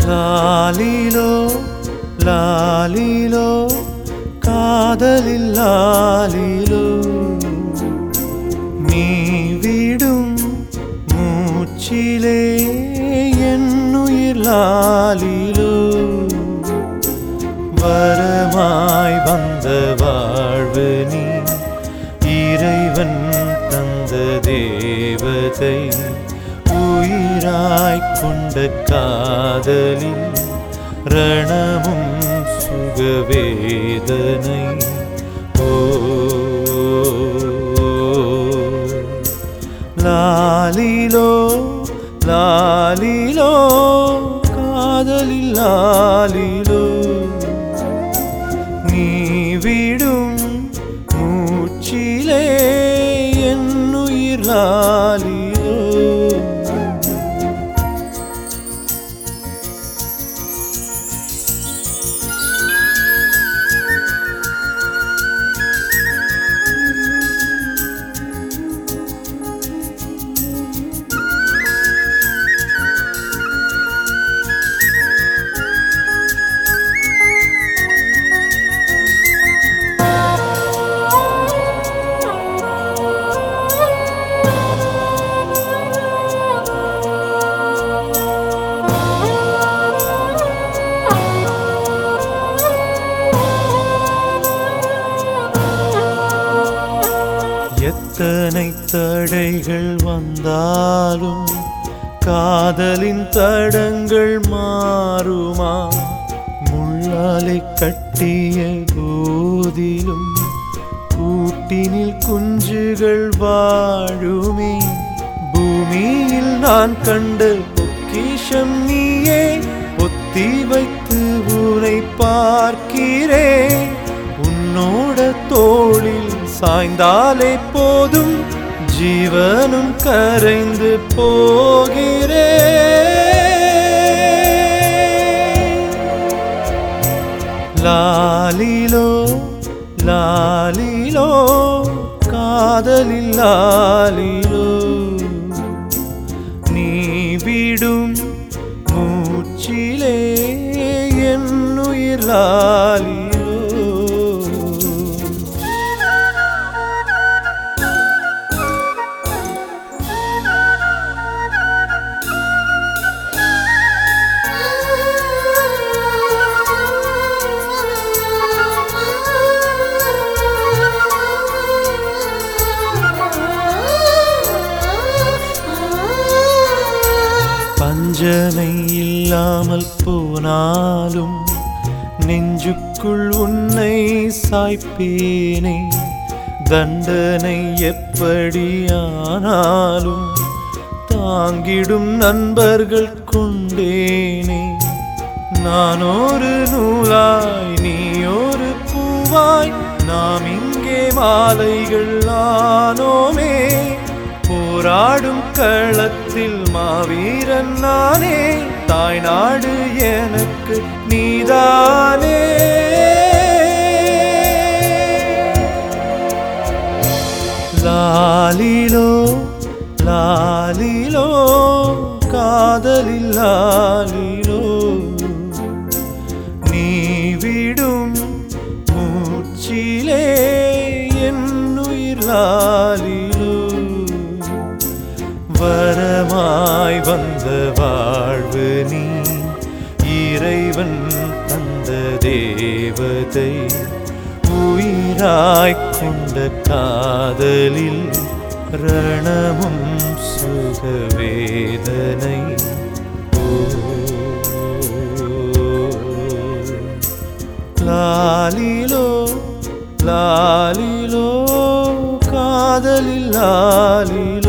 லாலிலோ லாலிலோ காதலில் லாலிலோ நீ விடும் மூச்சிலே என்னுயிர் லாலிலோ வரமாய் வந்த வாழ்வு நீ இறைவன் தந்த தேவதை உயிராய் கொண்ட காதலில் ரணமும் சுகவேதனை ஓ லாலிலோ லாலிலோ காதலில் லாலிலோ நீ விடும் மூச்சிலே என்னுயிர் லாலிலோ எத்தனை தடைகள் வந்தாலும் காதலின் தடங்கள் மாறுமா முள்ளாலை கட்டிய போதிலும் கூட்டினில் குஞ்சுகள் வாழுமே பூமியில் நான் கண்ட பொக்கிஷம் நீயே பொத்தி வைத்து உனை பார்க்கிறேன் உன்னோட தோளில் சாய்ந்தாலே போதும் ஜீவனும் கரைந்து போகிறே லாலிலோ லாலிலோ காதலில் லாலிலோ நீ விடும் மூச்சிலே என்னுயிர் லாலிலோ பஞ்சனை இல்லாமல் போனாலும் நெஞ்சுக்குள் உன்னை சாய்ப்பேனே தண்டனை எப்படியானாலும் தாங்கிடும் நண்பர்கள் கொண்டேனே நான் ஒரு நூலாய் நீ ஒரு பூவாய் நாம் இங்கே மாலைகள் ஆனோமே போராடும் களத்தில் மாவீரன் நானே தாய்நாடு எனக்கு நீதானே லாலிலோ லாலிலோ காதலில் லாலிலோ நீ விடும் மூச்சிலே என்னுயிர் லாலிலோ வரமாய் வந்த வாழ்வு நீ இறைவன் தந்த தேவதை உயிராய் கொண்ட காதலில் ரணமும் சுகவேதனை ஓ லாலிலோ லாலிலோ காதலில் லாலிலோ